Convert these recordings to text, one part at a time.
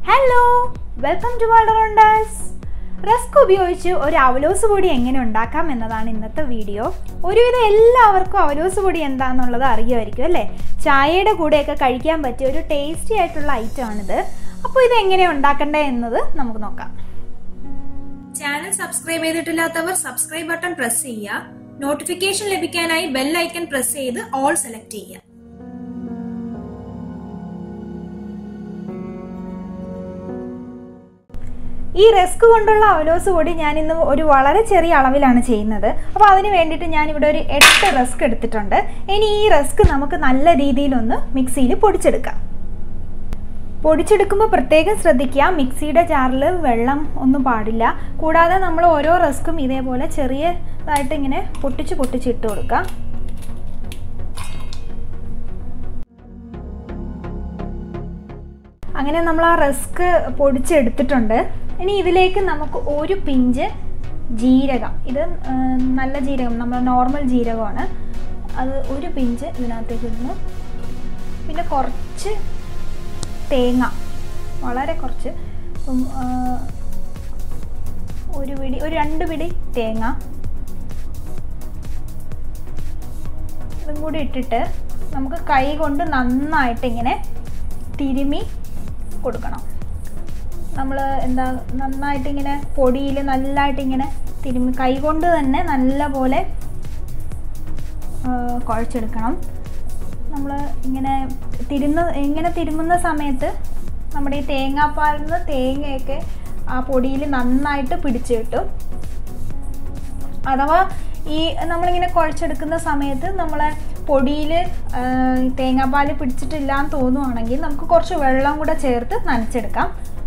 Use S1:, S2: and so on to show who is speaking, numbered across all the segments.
S1: hello welcome to വാൾഡറോണ്ടേഴ്സ് rusk ഉപയോഗിച്ച് ഒരു അവലോസ് പൊടി എങ്ങനെ ഉണ്ടാക്കാം എന്നതാണ് ഇന്നത്തെ വീഡിയോ ഒരുവിധം എല്ലാവർക്കും അവലോസ് പൊടി എന്താണെന്നുള്ളത് അറിയുമായിരിക്കും അല്ലേ ചായയുടെ കൂടെയൊക്കെ കഴിക്കാൻ പറ്റിയ ഒരു ടേസ്റ്റി ആയിട്ടുള്ള ഐറ്റം ആണിത് അപ്പോൾ ഇത് എങ്ങനെ ഉണ്ടാക്കണ്ടേ എന്നത് നമുക്ക് നോക്കാം
S2: ചാനൽ സബ്സ്ക്രൈബ് ചെയ്തിട്ടില്ലാത്തവർ സബ്സ്ക്രൈബ് ബട്ടൺ പ്രസ് ചെയ്യുക നോട്ടിഫിക്കേഷൻ ലഭിക്കാനായി ബെൽ ഐക്കൺ പ്രസ് ചെയ്ത് ഓൾ സെലക്ട് ചെയ്യുക
S1: ഈ റസ്ക് കൊണ്ടുള്ള അവലോസ് പൊടി ഞാൻ ഇന്ന് ഒരു വളരെ ചെറിയ അളവിലാണ് ചെയ്യുന്നത് അപ്പോൾ അതിന് വേണ്ടിയിട്ട് ഞാൻ ഇവിടെ ഒരു എട്ട് റസ്ക് എടുത്തിട്ടുണ്ട് ഇനി ഈ റസ്ക് നമുക്ക് നല്ല രീതിയിലൊന്ന് മിക്സിയിൽ പൊടിച്ചെടുക്കാം പൊടിച്ചെടുക്കുമ്പോൾ പ്രത്യേകം ശ്രദ്ധിക്കുക മിക്സിയുടെ ജാറിൽ വെള്ളം ഒന്നും പാടില്ല കൂടാതെ നമ്മൾ ഓരോ റസ്ക്കും ഇതേപോലെ ചെറിയതായിട്ട് ഇങ്ങനെ പൊട്ടിച്ച് പൊട്ടിച്ച് ഇട്ട് കൊടുക്കാം അങ്ങനെ നമ്മൾ ആ റസ്ക് പൊടിച്ചെടുത്തിട്ടുണ്ട് ഇനി ഇതിലേക്ക് നമുക്ക് ഒരു പിഞ്ച് ജീരകം ഇത് ആ, നല്ല ജീരകം നമ്മൾ നോർമൽ ജീരകമാണ് അത് ഒരു പിഞ്ച് ഇതിനകത്തേക്ക് ഇടുന്നു പിന്നെ കുറച്ച് തേങ്ങ വളരെ കുറച്ച് ഇപ്പം ആ, ഒരു പിടി ഒരു രണ്ട് പിടി തേങ്ങ ഇതും കൂടി ഇട്ടിട്ട് നമുക്ക് കൈ കൊണ്ട് നന്നായിട്ട് ഇങ്ങനെ തിരുമി കൊടുക്കണം നമ്മൾ എന്താ നന്നായിട്ട് ഇങ്ങനെ പൊടിയിൽ നല്ലതായിട്ട് ഇങ്ങനെ തിരുമ്മി കൈ കൊണ്ട് തന്നെ നല്ല പോലെ ആ, കുഴച്ചെടുക്കണം നമ്മൾ ഇങ്ങനെ തിരുന്ന ഇങ്ങനെ തിരുമുന്ന സമയത്ത് നമ്മുടെ ഈ തേങ്ങാപ്പാലിൽ നിന്ന് തേങ്ങയൊക്കെ ആ പൊടിയിൽ നന്നായിട്ട് പിടിച്ചു കിട്ടും അഥവാ ഈ നമ്മളിങ്ങനെ കുഴച്ചെടുക്കുന്ന സമയത്ത് നമ്മളെ പൊടിയിൽ തേങ്ങാപ്പാൽ പിടിച്ചിട്ടില്ല എന്ന് തോന്നുവാണെങ്കിൽ നമുക്ക് കുറച്ച് വെള്ളം കൂടെ ചേർത്ത് നനച്ചെടുക്കാം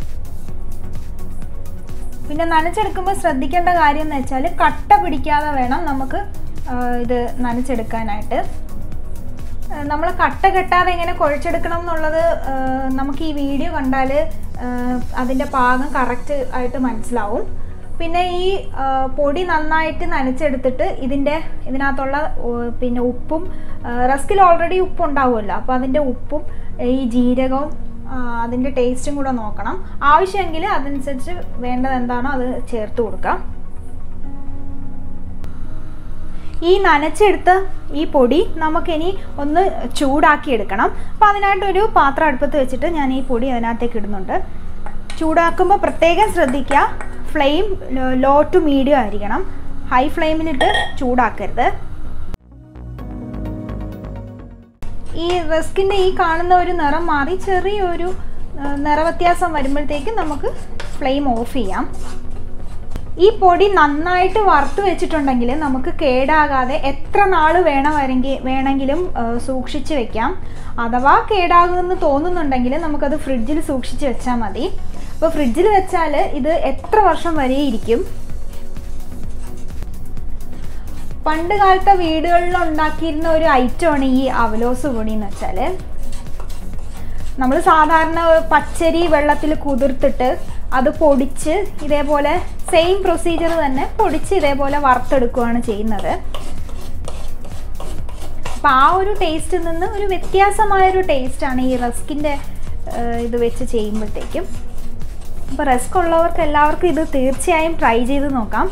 S1: പിന്നെ നനച്ചെടുക്കുമ്പോൾ ശ്രദ്ധിക്കേണ്ട കാര്യം എന്ന് വെച്ചാൽ കട്ട പിടിക്കാതെ വേണം നമുക്ക് ആ, ഇത് നനച്ചെടുക്കാനായിട്ട് നമ്മൾ കട്ട കെട്ടാതെ എങ്ങനെ കുഴച്ചെടുക്കണം എന്നുള്ളത് ആ, നമുക്ക് ഈ വീഡിയോ കണ്ടാൽ അതിൻ്റെ പാകം കറക്റ്റ് ആയിട്ട് മനസ്സിലാവും പിന്നെ ഈ ആ, പൊടി നന്നായിട്ട് നനച്ചെടുത്തിട്ട് ഇതിൻ്റെ ഇതിനകത്തുള്ള ഓ, പിന്നെ ഉപ്പും റസ്കിൽ ഓൾറെഡി ഉപ്പ് ഉണ്ടാവുമല്ലോ അപ്പോൾ അതിൻ്റെ ഉപ്പും ഈ ജീരകവും ആ, അതിൻ്റെ ടേസ്റ്റും കൂടെ നോക്കണം ആവശ്യമെങ്കിൽ അതനുസരിച്ച് വേണ്ടത് എന്താണോ അത് ചേർത്ത് കൊടുക്കാം ഈ നനച്ചെടുത്ത ഈ പൊടി നമുക്കിനി ഒന്ന് ചൂടാക്കി എടുക്കണം അപ്പോൾ അതിനായിട്ടൊരു പാത്രം അടുപ്പത്ത് വെച്ചിട്ട് ഞാൻ ഈ പൊടി അതിനകത്തേക്ക് ഇടുന്നുണ്ട് ചൂടാക്കുമ്പോൾ പ്രത്യേകം ശ്രദ്ധിക്കുക ഫ്ലെയിം ലോ ടു മീഡിയം ആയിരിക്കണം ഹൈ ഫ്ലെയിമിലിട്ട് ചൂടാക്കരുത് ഈ റസ്കിൻ്റെ ഈ കാണുന്ന ഒരു നിറം മാറി ചെറിയൊരു ആ, നിറവ്യത്യാസം വരുമ്പോഴത്തേക്കും നമുക്ക് ഫ്ലെയിം ഓഫ് ചെയ്യാം ഈ പൊടി നന്നായിട്ട് വറുത്ത് വെച്ചിട്ടുണ്ടെങ്കിൽ നമുക്ക് കേടാകാതെ എത്ര നാൾ വേണമെങ്കിൽ വേണമെങ്കിലും ആ, സൂക്ഷിച്ച് വെക്കാം അഥവാ കേടാകുമെന്ന് തോന്നുന്നുണ്ടെങ്കിൽ നമുക്കത് ഫ്രിഡ്ജിൽ സൂക്ഷിച്ച് വെച്ചാൽ മതി അപ്പോൾ ഫ്രിഡ്ജിൽ വെച്ചാൽ ഇത് എത്ര വർഷം വരെ ഇരിക്കും പണ്ട് കാലത്തെ വീടുകളിൽ ഉണ്ടാക്കിയിരുന്ന ഒരു ഐറ്റമാണ് ഈ അവലോസ് പൊടി എന്ന് വെച്ചാൽ നമ്മൾ സാധാരണ പച്ചരി വെള്ളത്തിൽ കുതിർത്തിട്ട് അത് പൊടിച്ച് ഇതേപോലെ സെയിം പ്രൊസീജിയർ തന്നെ പൊടിച്ച് ഇതേപോലെ വറുത്തെടുക്കുകയാണ് ചെയ്യുന്നത് അപ്പം ആ ഒരു ടേസ്റ്റിൽ നിന്ന് ഒരു വ്യത്യാസമായൊരു ടേസ്റ്റാണ് ഈ റസ്കിൻ്റെ ഇത് വെച്ച് ചെയ്യുമ്പോഴത്തേക്കും അപ്പോൾ റസ്ക് ഉള്ളവർക്ക് എല്ലാവർക്കും ഇത് തീർച്ചയായും ട്രൈ ചെയ്ത് നോക്കാം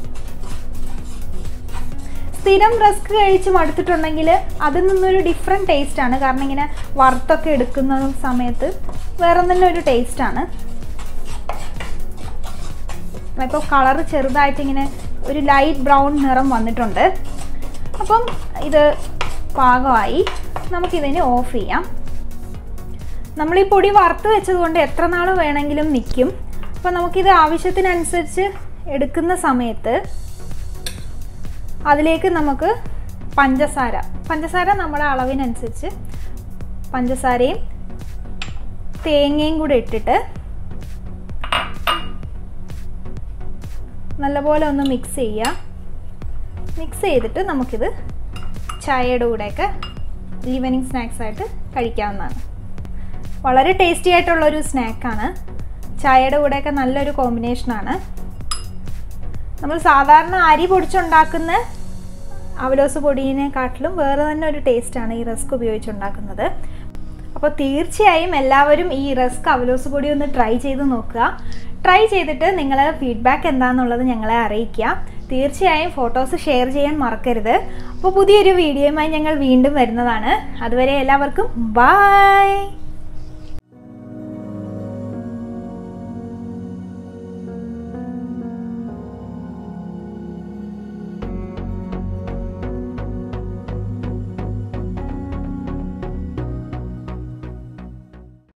S1: സ്ഥിരം റസ്ക് കഴിച്ച് മടുത്തിട്ടുണ്ടെങ്കിൽ അതിൽ നിന്നൊരു ഡിഫറെൻറ്റ് ടേസ്റ്റാണ് കാരണം ഇങ്ങനെ വറുത്തൊക്കെ എടുക്കുന്ന സമയത്ത് വേറെ തന്നെ ഒരു ടേസ്റ്റാണ് ഇപ്പോൾ കളറ് ചെറുതായിട്ട് ഇങ്ങനെ ഒരു ലൈറ്റ് ബ്രൗൺ നിറം വന്നിട്ടുണ്ട് അപ്പം ഇത് പാകമായി നമുക്കിതിനെ ഓഫ് ചെയ്യാം നമ്മൾ ഈ പൊടി വറുത്ത് വെച്ചത് കൊണ്ട് എത്ര നാൾ വേണമെങ്കിലും നിൽക്കും അപ്പോൾ നമുക്കിത് ആവശ്യത്തിനനുസരിച്ച് എടുക്കുന്ന സമയത്ത് അതിലേക്ക് നമുക്ക് പഞ്ചസാര പഞ്ചസാര നമ്മുടെ അളവിനനുസരിച്ച് പഞ്ചസാരയും തേങ്ങയും കൂടെ ഇട്ടിട്ട് നല്ലപോലെ ഒന്ന് മിക്സ് ചെയ്യുക മിക്സ് ചെയ്തിട്ട് നമുക്കിത് ചായയുടെ കൂടെയൊക്കെ ഈവനിങ് സ്നാക്സ് ആയിട്ട് കഴിക്കാവുന്നതാണ് വളരെ ടേസ്റ്റി ആയിട്ടുള്ളൊരു സ്നാക്കാണ് ചായയുടെ കൂടെയൊക്കെ നല്ലൊരു കോമ്പിനേഷനാണ് നമ്മൾ സാധാരണ അരി പൊടിച്ചുണ്ടാക്കുന്ന അവലോസ് പൊടിയെക്കാട്ടിലും വേറെ തന്നെ ഒരു ടേസ്റ്റാണ് ഈ റസ്ക് ഉപയോഗിച്ചുണ്ടാക്കുന്നത് അപ്പോൾ തീർച്ചയായും എല്ലാവരും ഈ റസ്ക് അവലോസ് പൊടി ഒന്ന് ട്രൈ ചെയ്ത് നോക്കുക ട്രൈ ചെയ്തിട്ട് നിങ്ങൾ ഫീഡ്ബാക്ക് എന്താണെന്നുള്ളത് ഞങ്ങളെ അറിയിക്കുക തീർച്ചയായും ഫോട്ടോസ് ഷെയർ ചെയ്യാൻ മറക്കരുത് അപ്പോൾ പുതിയൊരു വീഡിയോയുമായി ഞങ്ങൾ വീണ്ടും വരുന്നതാണ് അതുവരെ എല്ലാവർക്കും ബായ്